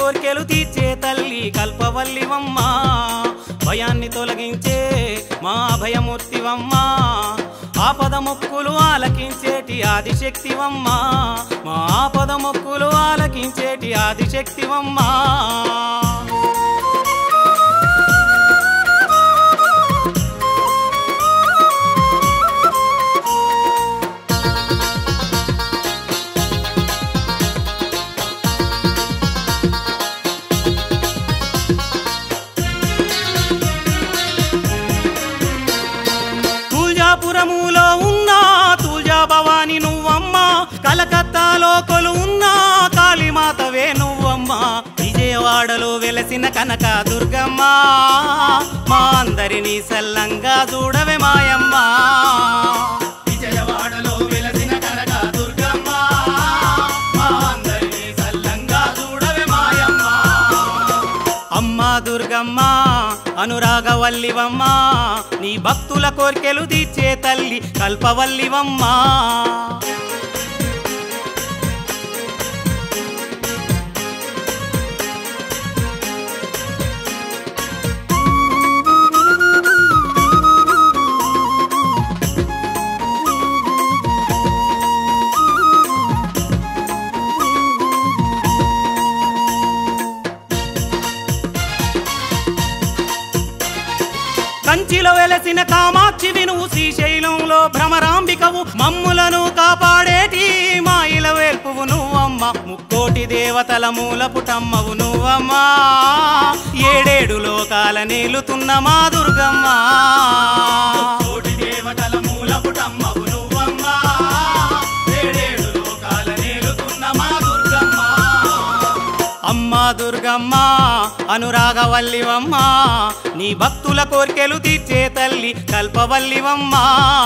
కోర్కెలు తీర్చే తల్లి కల్పవల్లివమ్మ భయాన్ని తొలగించే మా భయమూర్తివమ్మ ఆపద మొక్కులు ఆలకించేటి ఆదిశక్తివమ్మ మా ఆపద మొక్కులు ఆలకించేటి ఆదిశక్తివమ్మ తుల్జాపురములో ఉన్న తుల్జా భవాని నువ్వమ్మ కలకత్తాలో కొలు ఉన్న కాళీమాతవే నువ్వమ్మ విజయవాడలో వెలసిన కనక దుర్గమ్మ మా అందరినీ సల్లంగా చూడవే మాయమ్మ విజయవాడలో వెలసిన కనక దుర్గమ్మ మా అందరినీ సల్లంగా చూడవే మాయమ్మ అమ్మా దుర్గమ్మ అనురాగవల్లివమ్మ నీ భక్తుల కోర్కెలు తీర్చే తల్లి కల్పవల్లివమ్మ కంచిలో వెలసిన కామాక్షి వినువు శ్రీశైలంలో భ్రమరాంబికవు మమ్ములను కాపాడేటి మాయిల వేల్పువు నువ్వమ్మ ముక్కోటి దేవతల మూల పుటమ్మవు నువ్వమ్మా ఏడేడు లోకాల నేలుతున్న మా దుర్గమ్మ కోటి దేవతల మూల పుటమ్మవు నువ్వమ్మా ఏడేడు లోకాల నేలుతున్న మా దుర్గమ్మ అమ్మా దుర్గమ్మ అనురాగవల్లివమ్మ నీ భక్తుల కోర్కెలు తీర్చే తల్లి కల్పవల్లివమ్మ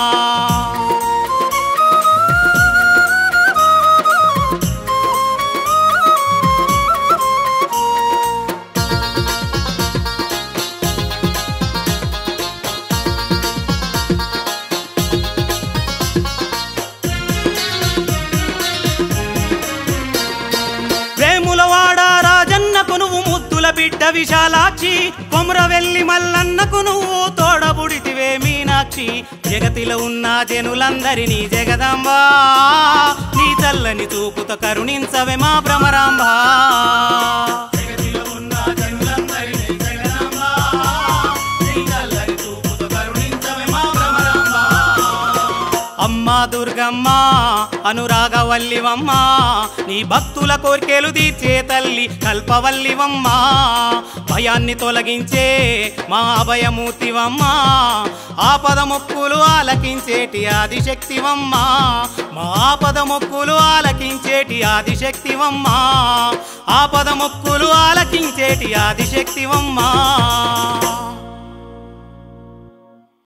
వేములవాడ రాజన్నకు నువ్వు ముద్దుల బిడ్డ విశాలాక్షి కొమరవెల్లి మల్లన్నకు నువ్వు తోడబుడితివే మీనాక్షి జగతిలో ఉన్న జనులందరినీ జగదాంబా నీ చల్లని చూపుతో కరుణించవే మా భ్రమరాంబ జగతిలో ఉన్న జనులందరినీ జగదాంబా నీ చల్లని చూపుతో కరుణించవే మా భ్రమరాంబ అమ్మా దుర్గమ్మ అనురాగవల్లివమ్మ నీ భక్తుల కోర్కెలు తీర్చే తల్లి కల్పవల్లివమ్మ భయాన్ని తొలగించే మా అభయమూర్తివమ్మ ఆపద మొక్కులు ఆలకించేటి ఆదిశక్తివమ్మ మా ఆపద మొక్కులు ఆలకించేటి ఆదిశక్తివమ్మ ఆపద మొక్కులు ఆలకించేటి ఆదిశక్తివమ్మ